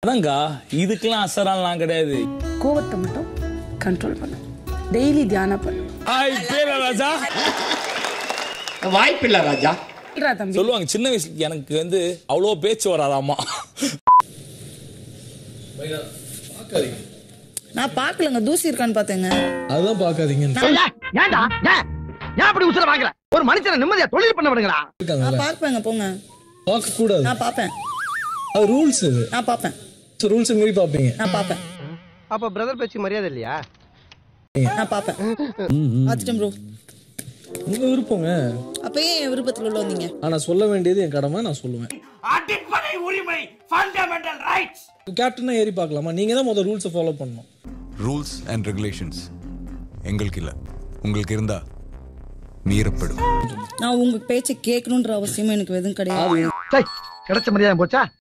அதாங்க இதுக்கெல்லாம் அசராலாம் கிடையாது கோவத்தை மட்டும் கண்ட்ரோல் பண்ணும் டெய்லி தியானம் பண்ணும் ஹாய் பேரா ராஜா வாய்ப்பில்லை ராஜா சொல்றா தம்பி சொல்லுவாங்க சின்ன வயசுல எனக்கு வந்து அவ்வளோ பேச்சு வராதாமா நான் பார்க்கலங்க தூசி இருக்கான்னு பார்த்தேங்க அதுதான் பார்க்காதீங்க ஏன்டா ஏன் ஏன் அப்படி உசுர வாங்குற ஒரு மனுஷனை நிம்மதியா தொழில் பண்ண விடுங்களா நான் பார்ப்பேங்க போங்க பார்க்க கூடாது நான் பார்ப்பேன் அது ரூல்ஸ் இது நான் பார்ப்பேன் ரூல்ஸ் மீறி பார்ப்பீங்க நான் பார்ப்பேன் அப்ப பிரதர் பேச்சு மரியாதை இல்லையா நான் பார்ப்பேன் பார்த்துட்டேன் ப்ரோ உங்க விருப்பங்க அப்ப ஏன் என் விருப்பத்தில் உள்ள வந்தீங்க ஆனா சொல்ல வேண்டியது என் கடமை நான் சொல்லுவேன் அடிப்படை உரிமை ஃபண்டமெண்டல் ரைட்ஸ் கேப்டனா ஏறி பார்க்கலாமா நீங்க தான் முதல் ரூல்ஸை ஃபாலோ பண்ணணும் ரூல்ஸ் அண்ட் ரெகுலேஷன்ஸ் எங்களுக்கு இல்ல உங்களுக்கு இருந்தா மீறப்படும் நான் உங்க பேச்சை கேட்கணுன்ற அவசியம் எனக்கு எதுவும் கிடையாது கிடைச்ச மரியாதை போச்சா